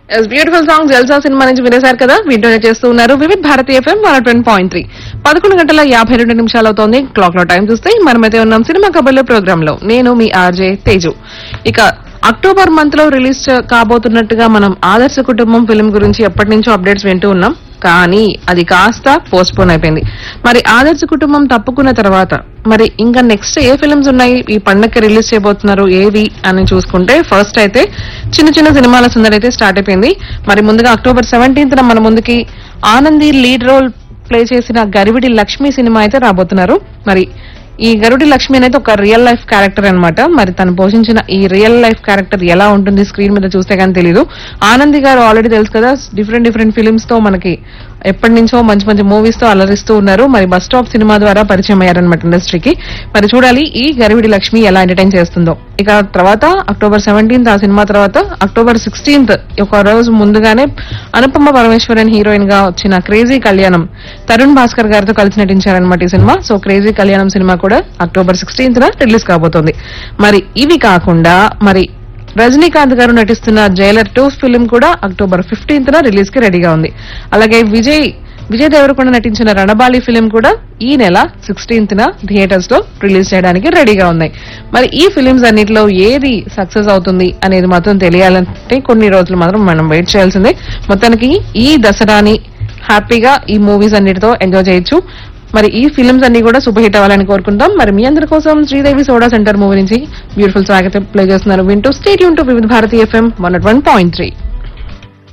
beautiful song జల్సా cinema నుంచి వినేశారు కదా వింటూనే చేస్తూ ఉన్నారు Vividh Bharati FM one twenty point three పదకొండు గంటల యాభై రెండు నిమిషాలు అవుతోంది క్లాక్ లో టైం చూస్తే మనమైతే ఉన్నాం సినిమా కబుర్ల ప్రోగ్రామ్ లో నేను మీ ఆర్జే తేజు ఇక అక్టోబర్ మంత్ లో రిలీజ్ కాబోతున్నట్టుగా మనం ఆదర్శ కుటుంబం ఫిలిం గురించి ఎప్పటి నుంచో అప్డేట్స్ వింటూ ఉన్నాం కానీ అది కాస్త పోస్ట్ పోన్ అయిపోయింది మరి ఆదర్శ కుటుంబం తప్పుకున్న తర్వాత మరి ఇంకా నెక్స్ట్ ఏ ఫిల్మ్స్ ఉన్నాయి ఈ పండగకి రిలీజ్ చేయబోతున్నారు ఏవి అని చూసుకుంటే ఫస్ట్ అయితే చిన్న చిన్న సినిమాల సందడి అయితే స్టార్ట్ అయిపోయింది మరి ముందుగా అక్టోబర్ సెవెంటీన్త్ మన ముందుకి ఆనంది లీడ్ రోల్ ప్లే చేసిన గరివిడి లక్ష్మి సినిమా అయితే రాబోతున్నారు మరి ఈ గరుడి లక్ష్మి అనేది ఒక రియల్ లైఫ్ క్యారెక్టర్ అన్నమాట మరి తను పోషించిన ఈ రియల్ లైఫ్ క్యారెక్టర్ ఎలా ఉంటుంది స్క్రీన్ మీద చూస్తే కానీ తెలియదు ఆనంది గారు ఆల్రెడీ తెలుసు కదా డిఫరెంట్ డిఫరెంట్ ఫిలిమ్స్ తో మనకి ఎప్పటి నుంచో మంచి మంచి మూవీస్ తో అలరిస్తూ ఉన్నారు మరి బస్ స్టాప్ సినిమా ద్వారా పరిచయం అయ్యారనమాట ఇండస్ట్రీకి మరి చూడాలి ఈ గరివిడి లక్ష్మి ఎలా ఎంటర్టైన్ చేస్తుందో ఇక తర్వాత అక్టోబర్ సెవెంటీన్త్ ఆ సినిమా తర్వాత అక్టోబర్ సిక్స్టీన్త్ ఒక రోజు ముందుగానే అనుపమ పరమేశ్వరన్ హీరోయిన్ గా వచ్చిన క్రేజీ కళ్యాణం తరుణ్ భాస్కర్ గారితో కలిసి నటించారనమాట ఈ సినిమా సో క్రేజీ కళ్యాణం సినిమా కూడా అక్టోబర్ సిక్స్టీన్త్ రిలీజ్ కాబోతోంది మరి ఇవి కాకుండా మరి రజనీకాంత్ గారు నటిస్తున్న జైలర్ టూ ఫిలిం కూడా అక్టోబర్ ఫిఫ్టీన్త్ రిలీజ్ కి రెడీగా ఉంది అలాగే విజయ్ విజయ్ దేవరకొండ నటించిన రణబాలి ఫిలిం కూడా ఈ నెల సిక్స్టీన్త్ న థియేటర్స్ లో రిలీజ్ చేయడానికి రెడీగా ఉన్నాయి మరి ఈ ఫిలిమ్స్ అన్నిటిలో ఏది సక్సెస్ అవుతుంది అనేది మాత్రం తెలియాలంటే కొన్ని రోజులు మాత్రం మనం వెయిట్ చేయాల్సిందే మొత్తానికి ఈ దసరాని హ్యాపీగా ఈ మూవీస్ అన్నిటితో ఎంజాయ్ చేయొచ్చు మరి ఈ ఫిల్మ్స్ అన్ని కూడా సూపర్ హిట్ అవ్వాలని కోరుకుంటాం మరి మీ అందరి కోసం శ్రీదేవి సోడా సెంటర్ మూవీ నుంచి బ్యూటిఫుల్ స్వాగతం ప్లే చేస్తున్నారు వింటూ stay tuned to Vividh Bharati FM one one point three